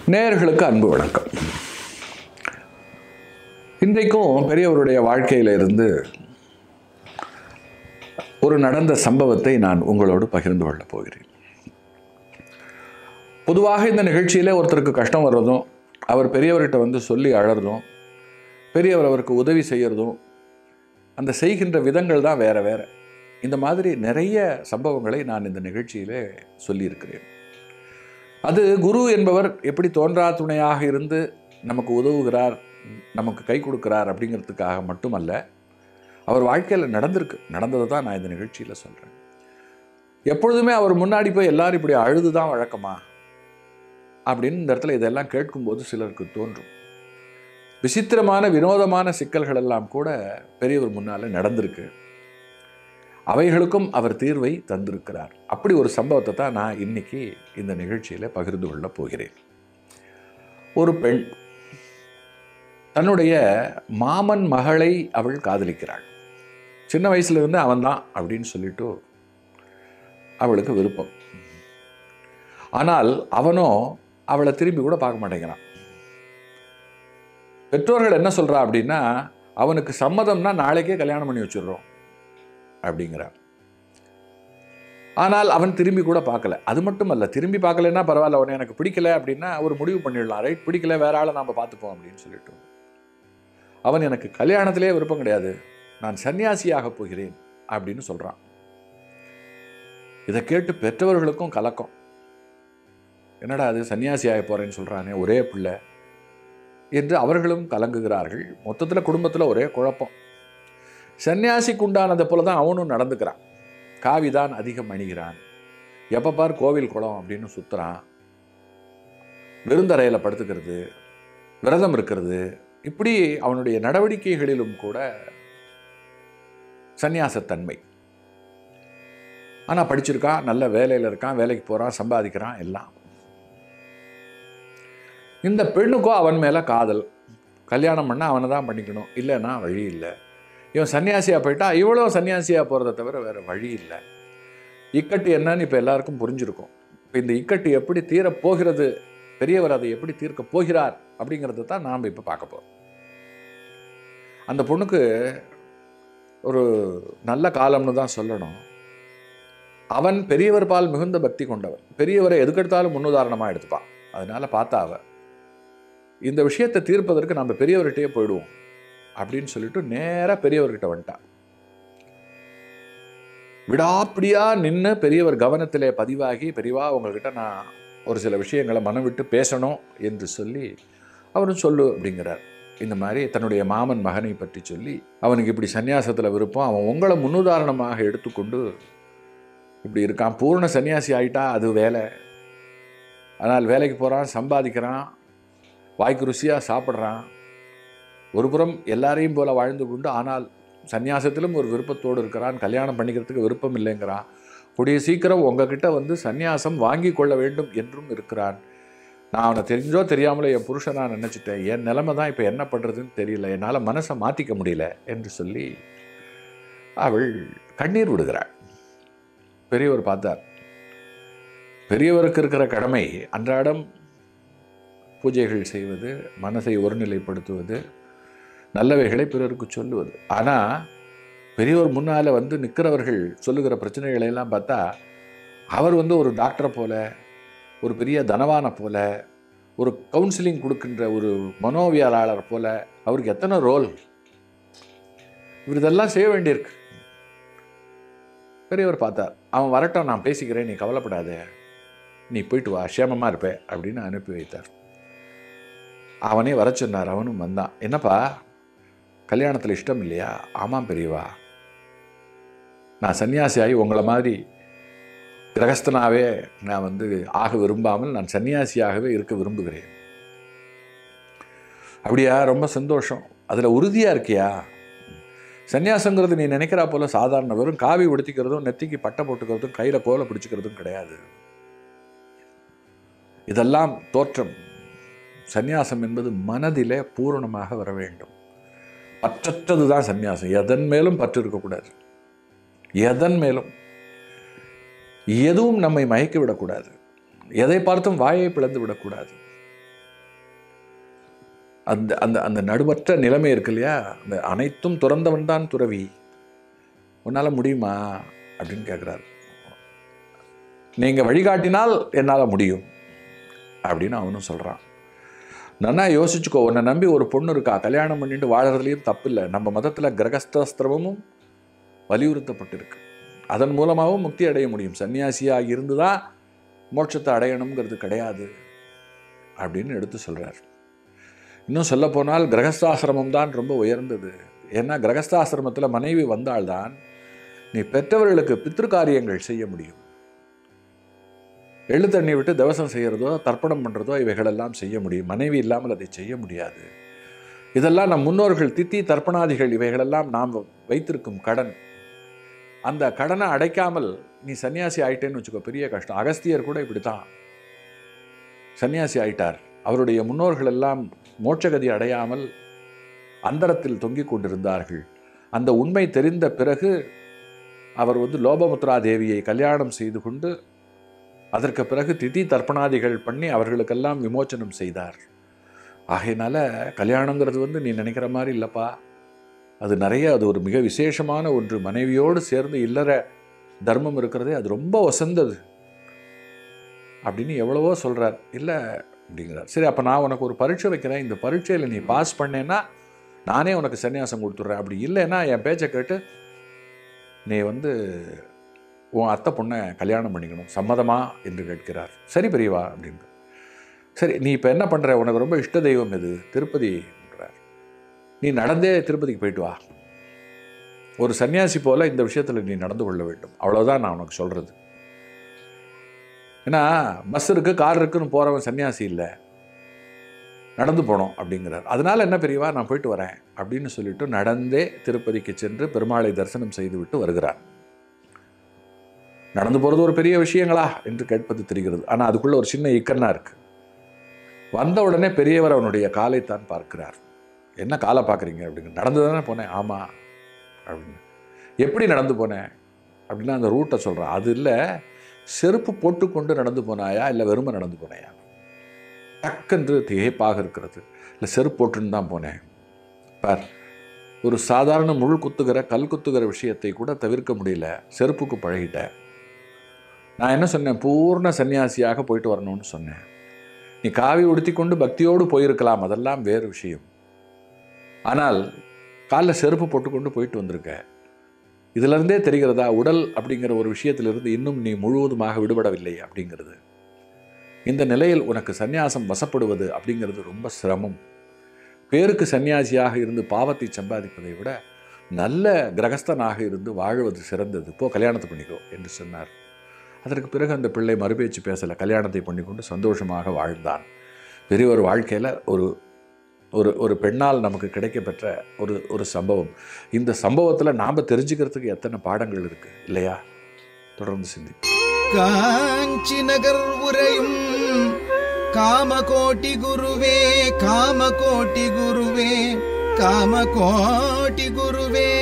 நேயர்களுக்கு அன்பு வணக்கம் இன்றைக்கும் பெரியவருடைய வாழ்க்கையில இருந்து ஒரு நடந்த சம்பவத்தை நான் உங்களோடு பகிர்ந்து கொள்ளப் போகிறேன் பொதுவாக இந்த நிகழ்ச்சியில் ஒருத்தருக்கு கஷ்டம் வர்றதும் அவர் பெரியவர்கிட்ட வந்து சொல்லி அழறதும் பெரியவர் அவருக்கு உதவி செய்கிறதும் அந்த செய்கின்ற விதங்கள் தான் வேற வேற இந்த மாதிரி நிறைய சம்பவங்களை நான் இந்த நிகழ்ச்சியிலே சொல்லியிருக்கிறேன் அது குரு என்பவர் எப்படி தோன்றா துணையாக இருந்து நமக்கு உதவுகிறார் நமக்கு கை கொடுக்கிறார் அப்படிங்கிறதுக்காக மட்டுமல்ல அவர் வாழ்க்கையில் நடந்திருக்கு நடந்ததை தான் நான் இந்த நிகழ்ச்சியில் சொல்கிறேன் எப்பொழுதுமே அவர் முன்னாடி போய் எல்லாரும் இப்படி அழுது தான் வழக்கமா அப்படின்னு இந்த இடத்துல இதெல்லாம் கேட்கும்போது சிலருக்கு தோன்றும் விசித்திரமான வினோதமான சிக்கல்கள் எல்லாம் கூட பெரியவர் முன்னால் நடந்திருக்கு அவைகளுக்கும் அவர் தீர்வை தந்திருக்கிறார் அப்படி ஒரு சம்பவத்தை தான் நான் இன்னைக்கு இந்த நிகழ்ச்சியில் பகிர்ந்து கொள்ளப் போகிறேன் ஒரு பெண் தன்னுடைய மாமன் மகளை அவள் காதலிக்கிறாள் சின்ன வயசுல இருந்து அவன் தான் அப்படின்னு சொல்லிட்டு அவளுக்கு விருப்பம் ஆனால் அவனோ அவளை திரும்பி கூட பார்க்க மாட்டேங்கிறான் பெற்றோர்கள் என்ன சொல்றா அப்படின்னா அவனுக்கு சம்மதம்னா நாளைக்கே கல்யாணம் பண்ணி வச்சிடுறோம் அப்படிங்கிறான் ஆனால் அவன் திரும்பி கூட பார்க்கல அது மட்டும் அல்ல திரும்பி பார்க்கலன்னா பரவாயில்ல அவனை எனக்கு பிடிக்கல அப்படின்னா ஒரு முடிவு பண்ணிடலாம் ரைட் பிடிக்கல வேற ஆளை நாம் பார்த்துப்போம் அப்படின்னு சொல்லிட்டு அவன் எனக்கு கல்யாணத்திலே விருப்பம் கிடையாது நான் சன்னியாசியாக போகிறேன் அப்படின்னு சொல்றான் இதை கேட்டு பெற்றவர்களுக்கும் கலக்கம் என்னடா அது சன்னியாசியாக போறேன்னு சொல்றானே ஒரே பிள்ளை என்று அவர்களும் கலங்குகிறார்கள் மொத்தத்தில் குடும்பத்தில் ஒரே குழப்பம் சன்னியாசிக்கு உண்டானதை போல தான் அவனும் நடந்துக்கிறான் காவிதான் அதிகம் அணிகிறான் எப்போ பார் கோவில் குளம் அப்படின்னு சுற்றுறான் விருந்தறையில் படுத்துக்கிறது விரதம் இருக்கிறது இப்படி அவனுடைய நடவடிக்கைகளிலும் கூட சந்நியாசத்தன்மை ஆனால் படிச்சிருக்கான் நல்ல வேலையில் இருக்கான் வேலைக்கு போகிறான் சம்பாதிக்கிறான் எல்லாம் இந்த பெண்ணுக்கோ அவன் மேலே காதல் கல்யாணம் பண்ணால் அவனை தான் பண்ணிக்கணும் இல்லைன்னா வழி இல்லை இவன் சன்னியாசியாக போயிட்டா இவ்வளோ சன்னியாசியாக போகிறத தவிர வேறு வழி இல்லை இக்கட்டு என்னன்னு இப்போ எல்லாருக்கும் புரிஞ்சிருக்கும் இப்போ இந்த இக்கட்டு எப்படி தீரப் போகிறது பெரியவர் அதை எப்படி தீர்க்க போகிறார் அப்படிங்கிறத தான் நாம் இப்போ பார்க்க போகிறோம் அந்த பொண்ணுக்கு ஒரு நல்ல காலம்னு தான் சொல்லணும் அவன் பெரியவர் பால் மிகுந்த பக்தி கொண்டவன் பெரியவரை எதுக்கெடுத்தாலும் முன்னுதாரணமாக எடுத்துப்பான் அதனால பார்த்தா அவ இந்த விஷயத்தை தீர்ப்பதற்கு நம்ம பெரியவர்கிட்டயே போயிடுவோம் அப்படின்னு சொல்லிட்டு நேராக பெரியவர்கிட்ட வந்துட்டான் விடாப்பிடியா நின்று பெரியவர் கவனத்திலே பதிவாகி பெரியவா உங்கள்கிட்ட நான் ஒரு சில விஷயங்களை மனம் விட்டு பேசணும் என்று சொல்லி அவரும் சொல்லு அப்படிங்கிறார் இந்த மாதிரி தன்னுடைய மாமன் மகனை பற்றி சொல்லி அவனுக்கு இப்படி சன்னியாசத்தில் விருப்பம் அவன் உங்களை முன்னுதாரணமாக எடுத்துக்கொண்டு இப்படி இருக்கான் பூர்ண சன்னியாசி ஆயிட்டா அது வேலை ஆனால் வேலைக்கு போகிறான் சம்பாதிக்கிறான் வாய்க்கு ருசியாக சாப்பிட்றான் ஒரு புறம் எல்லாரையும் போல வாழ்ந்து கொண்டு ஆனால் சந்நியாசத்திலும் ஒரு விருப்பத்தோடு இருக்கிறான் கல்யாணம் பண்ணிக்கிறதுக்கு விருப்பம் இல்லைங்கிறான் கூடிய சீக்கிரம் உங்ககிட்ட வந்து சந்நியாசம் வாங்கி கொள்ள வேண்டும் என்றும் இருக்கிறான் நான் அவனை தெரிஞ்சோ தெரியாமலோ என் புருஷனா நினச்சிட்டேன் என் நிலைமை தான் இப்போ என்ன பண்ணுறதுன்னு தெரியல என்னால் மனசை மாற்றிக்க முடியல என்று சொல்லி அவள் கண்ணீர் விடுகிறாள் பெரியவர் பார்த்தார் பெரியவருக்கு இருக்கிற கடமை அன்றாடம் பூஜைகள் செய்வது மனதை ஒருநிலைப்படுத்துவது நல்லவைகளை பிறருக்கு சொல்லுவது ஆனால் பெரியவர் முன்னால் வந்து நிற்கிறவர்கள் சொல்லுகிற பிரச்சனைகளை எல்லாம் பார்த்தா அவர் வந்து ஒரு டாக்டரை போல ஒரு பெரிய தனவானை போல ஒரு கவுன்சிலிங் கொடுக்கின்ற ஒரு மனோவியலாளர் போல அவருக்கு எத்தனை ரோல் இவர் இதெல்லாம் செய்ய வேண்டியிருக்கு பெரியவர் பார்த்தார் அவன் வரட்டும் நான் பேசிக்கிறேன் நீ கவலைப்படாத நீ போயிட்டு வா சேமமாக இருப்ப அப்படின்னு அனுப்பி வைத்தார் அவனே வர சொன்னார் அவனும் வந்தான் என்னப்பா கல்யாணத்தில் இஷ்டம் இல்லையா ஆமாம் பெரியவா நான் சன்னியாசி ஆகி உங்களை மாதிரி கிரகஸ்தனாகவே நான் வந்து ஆக விரும்பாமல் நான் சன்னியாசியாகவே இருக்க விரும்புகிறேன் அப்படியா ரொம்ப சந்தோஷம் அதில் உறுதியாக இருக்கியா சன்னியாசங்கிறது நீ நினைக்கிறா போல சாதாரண வெறும் காவி உடுத்திக்கிறதும் நெத்திக்கு பட்டை போட்டுக்கிறதும் கையில் கோலை பிடிச்சிக்கிறதும் கிடையாது இதெல்லாம் தோற்றம் சந்நியாசம் என்பது மனதிலே பூரணமாக வர வேண்டும் பற்றற்றது தான் சந்நியாசம் எதன் மேலும் பற்று இருக்கக்கூடாது எதன் மேலும் எதுவும் நம்மை மயக்கி விடக்கூடாது எதை பார்த்தும் வாயை பிளந்து விடக்கூடாது அந்த அந்த அந்த நடுவற்ற நிலைமை இருக்கு இல்லையா அந்த அனைத்தும் துறந்தவன் தான் துறவி உன்னால் முடியுமா அப்படின்னு கேட்குறாரு நீங்கள் வழிகாட்டினால் என்னால் முடியும் அப்படின்னு அவனும் சொல்கிறான் நன்னா யோசிச்சுக்கோ உன்னை நம்பி ஒரு பொண்ணு இருக்கா கல்யாணம் பண்ணிட்டு வாழறதுலேயும் தப்பு இல்லை நம்ம மதத்தில் கிரகஸ்தாஸ்திரமும் வலியுறுத்தப்பட்டிருக்கு அதன் மூலமாகவும் முக்தி அடைய முடியும் சன்னியாசியாக இருந்து தான் மோட்சத்தை அடையணுங்கிறது கிடையாது அப்படின்னு எடுத்து சொல்கிறார் இன்னும் சொல்லப்போனால் கிரகஸ்தாசிரமம் தான் ரொம்ப உயர்ந்தது ஏன்னா கிரகஸ்தாசிரமத்தில் மனைவி வந்தால்தான் நீ பெற்றவர்களுக்கு பித்திருக்காரியங்கள் செய்ய முடியும் எள்ளு தண்ணி விட்டு தவசம் செய்கிறதோ தர்ப்பணம் பண்ணுறதோ இவைகளெல்லாம் செய்ய முடியும் மனைவி இல்லாமல் அதை செய்ய முடியாது இதெல்லாம் நம் முன்னோர்கள் தித்தி தர்ப்பணாதிகள் இவைகளெல்லாம் நாம் வைத்திருக்கும் கடன் அந்த கடனை அடைக்காமல் நீ சன்னியாசி ஆயிட்டேன்னு வச்சுக்கோ பெரிய கஷ்டம் அகஸ்தியர் கூட இப்படி தான் சன்னியாசி ஆயிட்டார் அவருடைய முன்னோர்கள் எல்லாம் மோட்சகதி அடையாமல் அந்தரத்தில் தொங்கிக் கொண்டிருந்தார்கள் அந்த உண்மை தெரிந்த பிறகு அவர் வந்து லோபமுத்ரா தேவியை கல்யாணம் செய்து கொண்டு அதற்கு பிறகு திதி தர்ப்பணாதிகள் பண்ணி அவர்களுக்கெல்லாம் விமோச்சனம் செய்தார் ஆகையினால கல்யாணங்கிறது வந்து நீ நினைக்கிற மாதிரி இல்லைப்பா அது நிறைய அது ஒரு மிக விசேஷமான ஒன்று மனைவியோடு சேர்ந்து இல்லற தர்மம் இருக்கிறதே அது ரொம்ப வசந்தது அப்படின்னு எவ்வளவோ சொல்கிறார் இல்லை அப்படிங்கிறார் சரி அப்போ நான் உனக்கு ஒரு பரீட்சை வைக்கிறேன் இந்த பரீட்சையில் நீ பாஸ் பண்ணேன்னா நானே உனக்கு சன்னியாசம் கொடுத்துட்றேன் அப்படி இல்லைன்னா என் பேச்சை கேட்டு நீ வந்து உன் அத்தை பொண்ணை கல்யாணம் பண்ணிக்கணும் சம்மதமா என்று கேட்கிறார் சரி பெரியவா அப்படின்னு சரி நீ இப்போ என்ன பண்ணுற உனக்கு ரொம்ப இஷ்ட தெய்வம் எது திருப்பதின்றார் நீ நடந்தே திருப்பதிக்கு போயிட்டு வா ஒரு சன்னியாசி போல இந்த விஷயத்தில் நீ நடந்து கொள்ள வேண்டும் அவ்வளோதான் நான் உனக்கு சொல்கிறது ஏன்னா பஸ் இருக்குது கார் இருக்குன்னு போகிறவன் சன்னியாசி இல்லை நடந்து போனோம் அப்படிங்கிறார் அதனால என்ன பெரியவா நான் போயிட்டு வரேன் அப்படின்னு சொல்லிட்டு நடந்தே திருப்பதிக்கு சென்று பெருமாளை தரிசனம் செய்துவிட்டு வருகிறார் நடந்து போகிறது ஒரு பெரிய விஷயங்களா என்று கேட்பது தெரிகிறது ஆனால் அதுக்குள்ள ஒரு சின்ன இக்கன்னா இருக்கு வந்த உடனே பெரியவர் அவனுடைய காலைத்தான் பார்க்கிறார் என்ன காலை பார்க்குறீங்க அப்படிங்க நடந்து தானே போனேன் ஆமாம் அப்படின்னு எப்படி நடந்து போனேன் அப்படின்னா அந்த ரூட்டை சொல்கிறேன் அது இல்லை செருப்பு போட்டுக்கொண்டு நடந்து போனாயா இல்லை வெறுமை நடந்து போனாயா டக்கென்று திகைப்பாக இருக்கிறது இல்லை செருப்பு போட்டுன்னு தான் போனேன் பார் ஒரு சாதாரண முள் குத்துகிற கல் குத்துகிற விஷயத்தை கூட தவிர்க்க முடியல செருப்புக்கு பழகிட்டேன் நான் என்ன சொன்னேன் பூர்ண சன்னியாசியாக போயிட்டு வரணும்னு சொன்னேன் நீ காவி உடுத்தி கொண்டு பக்தியோடு போயிருக்கலாம் அதெல்லாம் வேறு விஷயம் ஆனால் காலில் செருப்பு போட்டுக்கொண்டு போயிட்டு வந்திருக்க இதிலிருந்தே தெரிகிறதா உடல் அப்படிங்கிற ஒரு விஷயத்திலிருந்து இன்னும் நீ முழுவதுமாக விடுபடவில்லை அப்படிங்கிறது இந்த நிலையில் உனக்கு சந்நியாசம் வசப்படுவது அப்படிங்கிறது ரொம்ப சிரமம் பேருக்கு சன்னியாசியாக இருந்து பாவத்தை சம்பாதிப்பதை விட நல்ல கிரகஸ்தனாக இருந்து வாழ்வது சிறந்தது போ கல்யாணத்தை பண்ணிக்கோ என்று சொன்னார் அதற்கு பிறகு அந்த பிள்ளை மறுபேச்சு பேசலை கல்யாணத்தை பண்ணிக்கொண்டு சந்தோஷமாக வாழ்ந்தான் பெரியவர் வாழ்க்கையில் ஒரு ஒரு ஒரு பெண்ணால் நமக்கு கிடைக்கப்பெற்ற ஒரு ஒரு சம்பவம் இந்த சம்பவத்தில் நாம் தெரிஞ்சுக்கிறதுக்கு எத்தனை பாடங்கள் இருக்குது இல்லையா தொடர்ந்து சிந்தி காஞ்சி நகர் உரையும் காமகோட்டி குருவே காமகோட்டி குருவே காமகோட்டி குருவே